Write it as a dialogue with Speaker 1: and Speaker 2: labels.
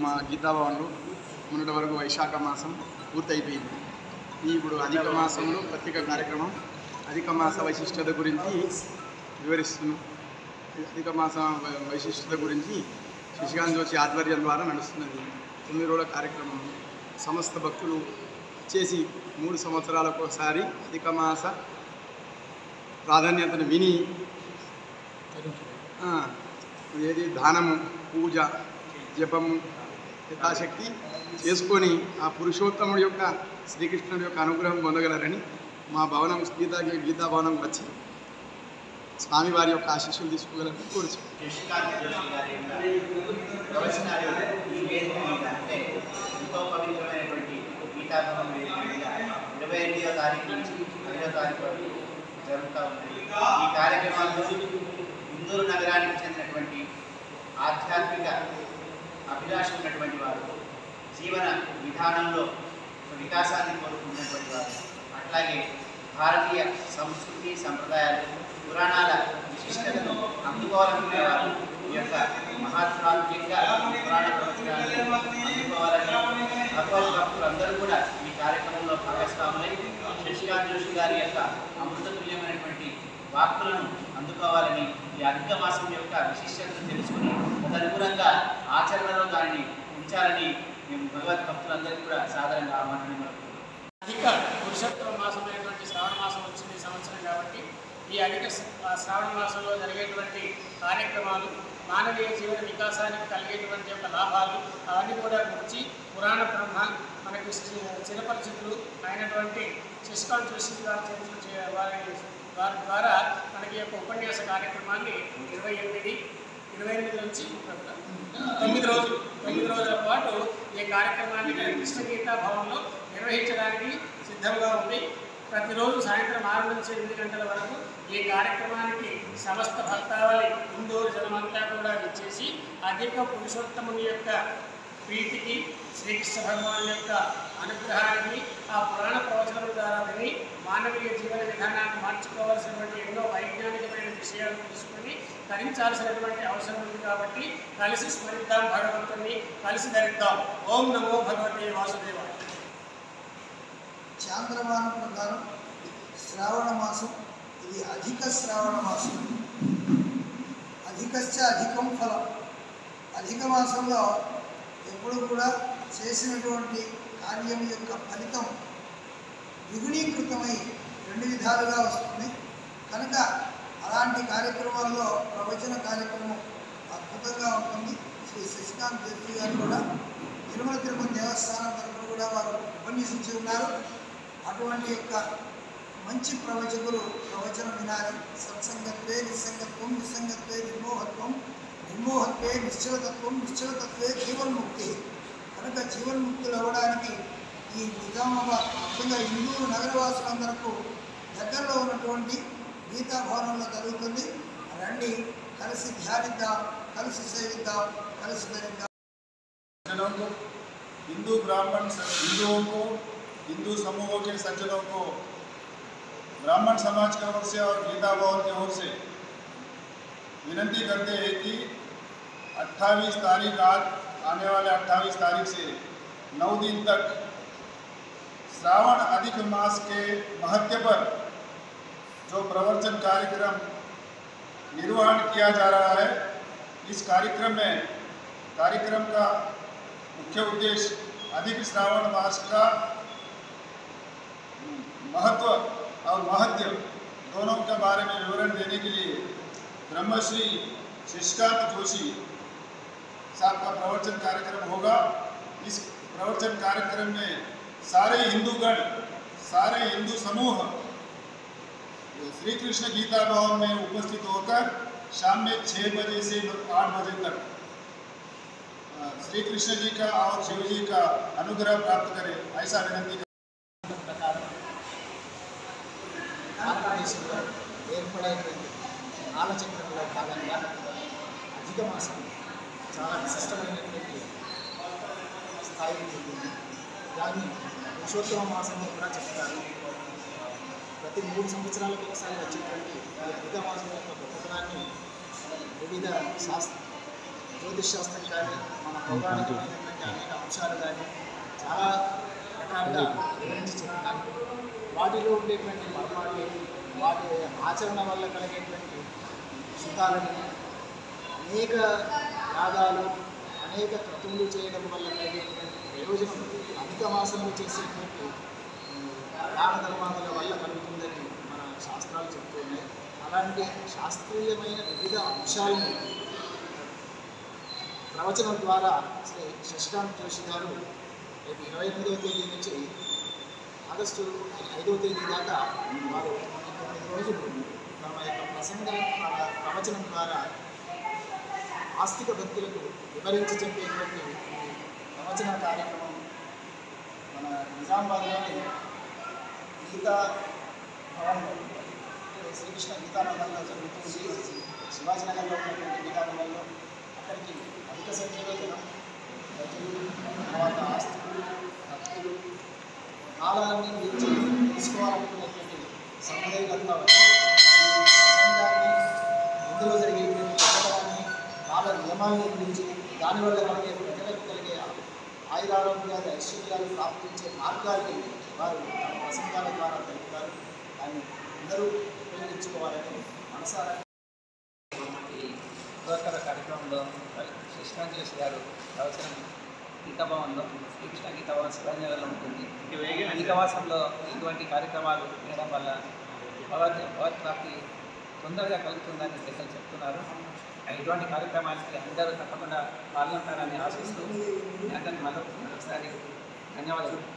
Speaker 1: మా గీతాభవన్లో మొన్నటి వరకు వైశాఖ మాసం పూర్తయిపోయింది ఈ ఇప్పుడు అధిక మాసంలో ప్రత్యేక కార్యక్రమం అధిక మాస వైశిష్టత గురించి వివరిస్తున్నాం అధిక మాస వై- వైశిష్టత గురించి శశికాంత్ జోషి ఆధ్వర్యం ద్వారా నడుస్తున్నది తొమ్మిది రోజుల కార్యక్రమం సమస్త భక్తులు చేసి మూడు సంవత్సరాలకు ఒకసారి అధిక మాస ప్రాధాన్యతను విని ఆ, ఏది దానము పూజ జపము యథాశక్తి చేసుకొని ఆ పురుషోత్తముడి యొక్క శ్రీకృష్ణుడి యొక్క అనుగ్రహం పొందగలరని మా భవనం గీతా గీతా భవనం వచ్చి స్వామివారి యొక్క ఆశీస్సులు తీసుకోగలరని కోరుచు
Speaker 2: శశికాంత్ జోషి గారి యొక్క ప్రవచనాలు ఈ వేదిక మీద అంటే ఎంతో పవిత్రమైనటువంటి గీతాభవనం వేదిక మీద ఇరవై ఎనిమిదో తారీఖు నుంచి ఐదో తారీఖు వరకు జరుగుతూ ఉంది ఈ కార్యక్రమాల్లో ఇందూరు నగరానికి చెందినటువంటి ఆధ్యాత్మిక అభిలాష ఉన్నటువంటి వారు జీవన విధానంలో వికాసాన్ని కోరుకున్నటువంటి వారు అట్లాగే భారతీయ సంస్కృతి సంప్రదాయాలు పురాణాల విశిష్టతను అందుకోవాలనుకునే వారు ఈ యొక్క మహాత్మాత్మిక పురాణ ప్రవచనాలను అందుకోవాలని భగవద్ భక్తులందరూ కూడా ఈ కార్యక్రమంలో భాగస్వాములై శశికాంత్ జోషి గారి యొక్క అమృతతుల్యమైనటువంటి వాక్కులను అందుకోవాలని ఈ అధిక మాసం యొక్క విశిష్టతను తెలుసుకుని తదనుగుణంగా ఆచరణలో దానిని ఉంచాలని మేము భగవద్ భక్తులందరికీ కూడా సాధారణంగా ఆహ్వానం
Speaker 3: అధిక పురుషోత్తమ మాసమైనటువంటి శ్రావణ మాసం వచ్చింది ఈ సంవత్సరం కాబట్టి ఈ అధిక శ్ర- ఆ శ్రావణ మాసంలో జరిగేటువంటి కార్యక్రమాలు మానవీయ జీవన వికాసానికి కలిగేటువంటి యొక్క లాభాలు అవన్నీ కూడా గురించి పురాణ బ్రహ్మ మనకి చి- చిరపరిచితులు అయినటువంటి శశికాంత్ జోషి గారు చేసిన చే- వారి వారి ద్వారా మనకి ఈ యొక్క ఉపన్యాస కార్యక్రమాన్ని ఇరవై ఎనిమిది ఇరవై ఎనిమిది నుంచి తొమ్మిది రోజులు తొమ్మిది రోజుల పాటు ఈ కార్యక్రమాన్ని కృష్ణగీత భవన్లో నిర్వహించడానికి సిద్ధంగా ఉంది ప్రతిరోజు సాయంత్రం ఆరు నుంచి ఎనిమిది గంటల వరకు ఈ కార్యక్రమానికి సమస్త భక్తావళి ఇందూరు జనమంతా కూడా విచ్చేసి అధిక పురుషోత్తముని యొక్క ప్రీతికి శ్రీకృష్ణ భగవాన్ యొక్క అనుగ్రహానికి ఆ పురాణ ప్రవచనం ద్వారా విని మానవీయ జీవన విధానాన్ని మార్చుకోవాల్సినటువంటి ఎన్నో వైజ్ఞానికమైన విషయాలు తెలుసుకొని ధరించాల్సినటువంటి అవసరం ఉంది కాబట్టి కలిసి స్మరిద్దాం భగవంతుని కలిసి ధరిద్దాం ఓం నమో భగవతే వాసుదేవాయ
Speaker 4: చాంద్రమానం ప్రకారం శ్రావణ మాసం ఇది అధిక శ్రావణ మాసం అధికశ్చ అధికం ఫలం అధిక మాసంలో ఎప్పుడు కూడా చేసినటువంటి కార్యం యొక్క ఫలితం ద్విగుణీకృతమై రెండు విధాలుగా వస్తుంది కనుక అలాంటి కార్యక్రమాల్లో ప్రవచన కార్యక్రమం అద్భుతంగా ఉంటుంది శ్రీ శశికాంత్ జడ్జి గారు కూడా తిరుమల తిరుపతి దేవస్థానం తరఫున కూడా వారు ఉపన్యసించి ఉన్నారు అటువంటి యొక్క మంచి ప్రవచకులు ప్రవచనం వినాలి సత్సంగత్వే నిస్సంగత్వం నిస్సంగత్వే నిర్మోహత్వం నిర్మోహత్వే నిశ్చలతత్వం నిశ్చలతత్వే జీవన్ముక్తి కనుక జీవన్ముక్తులు అవ్వడానికి ఈ నిజామాబాద్ ముఖ్యంగా ఇందూరు నగరవాసులందరకు దగ్గరలో ఉన్నటువంటి గీతా భవనంలో జరుగుతుంది రండి కలిసి ధ్యానిద్దాం కలిసి సేవిద్దాం కలిసి ధరిద్దాం
Speaker 5: सज्जनों को हिंदू ब्राह्मण स- हिंदुओं को हिंदू समूहों के सज्जनों को ब्राह्मण समाज की ओर से और गीता भवन की ओर से विनती करते हैं कि 28 तारीख आज आने वाले 28 तारीख से 9 दिन तक श्रावण अधिक मास के महत्व पर जो प्रवचन कार्यक्रम निर्वहन किया जा रहा है इस कार्यक्रम में कार्यक्रम का मुख्य उद्देश्य अधिक श्रावण मास का महत्व और महत्व दोनों के बारे में विवरण देने के लिए ब्रह्मश्री शशिकांत जोशी साहब का प्रवचन कार्यक्रम होगा इस प्रवचन कार्यक्रम में सारे हिंदूगण सारे हिंदू समूह श्री कृष्ण गीता भवन में उपस्थित होकर शाम में छः बजे से आठ बजे तक अ, श्री कृष्ण जी का और शिव जी का अनुग्रह प्राप्त करें ऐसा विनती
Speaker 4: ప్రకారం భారతదేశంలో ఏర్పడేటువంటి కాలచక్రంలో భాగంగా అధిక మాసం చాలా విశిష్టమైనటువంటి స్థాయికి ఉంటుంది దాన్ని పురుషోత్తమ మాసంలో కూడా చెప్తారు ప్రతి మూడు సంవత్సరాలకు ఒకసారి వచ్చేటువంటి ఈ అధిక మాసం యొక్క గొప్పతనాన్ని వివిధ శాస్త్ర జ్యోతిష్ శాస్త్రం కానీ మన పౌరాణికమైనటువంటి
Speaker 6: అనేక అంశాలు కానీ చాలా రకాలుగా వివరించి చెప్తాను వాటిలో ఉండేటువంటి మర్మాలు వాటి ఆచరణ వల్ల కలిగేటువంటి సుఖాలని అనేక యాగాలు అనేక క్రతువులు చేయడం వల్ల కలిగేటువంటి ప్రయోజనం అధిక మాసంలో చేసేటువంటి ఉమ్, దాన ధర్మాదుల వల్ల కలుగుతుందని మన శాస్త్రాలు చెప్తూ ఉన్నాయి అలాంటి శాస్త్రీయమైన వివిధ అంశాలను ప్రవచనం ద్వారా శ్రీ శశికాంత్ జోషి గారు రేపు ఇరవై ఎనిమిదవ తేదీ నుంచి ఆగస్టు ఐదవ తేదీ దాకా వారు ఈ తొమ్మిది రోజులు తమ యొక్క ప్రసంగం ద్వారా ప్రవచనం ద్వారా ఆస్తిక భక్తులకు వివరించి చెప్పేటువంటి ఈ ప్రవచన కార్యక్రమం మన నిజామాబాద్లోని గీతా భవన్లో అంటే శ్రీకృష్ణ గీతానగర్లో జరుగుతుంది శివాజీనగర్లో ఉన్నటువంటి గీతానగర్లో అక్కడికి అధిక సంఖ్యలో జనం ప్రజలు తర్వాత ఆస్తికులు భక్తులు కాలాన్ని గురించి తెలుసుకోవాలనుకునేటువంటి సముదాయులంతా వచ్చి ఈ ప్రసంగాన్ని ఇందులో జరిగేటువంటి ప్రకటనని కాల నియమాలని గురించి దానివల్ల కలిగే ప్రజలకు కలిగే ఆయురారోగ్యాలు ఐశ్వర్యాలు ప్రాప్తించే మార్గాన్ని వారు తమ ప్రసంగాల ద్వారా తెలుపుతారు దాన్ని అందరూ ఉపయోగించుకోవాలని మనసారా
Speaker 7: ఈ బృహత్తర కార్యక్రమంలో మరి శశికాంత్ జోషి గారు ప్రవచనం గీతాభవన్లో శ్రీకృష్ణ గీతాభవన్ శివాజీనగర్లో ఉంటుంది అధిక మాసంలో ఇటువంటి కార్యక్రమాలు చేయడం వల్ల భగవద్ భగవత్ ప్రాప్తి తొందరగా కలుగుతుందని పెద్దలు చెప్తున్నారు ఇటువంటి కార్యక్రమాలకి అందరూ తప్పకుండా పాల్గొంటారని ఆశిస్తూ మీ అందరినీ మరొకసారి ధన్యవాదాలు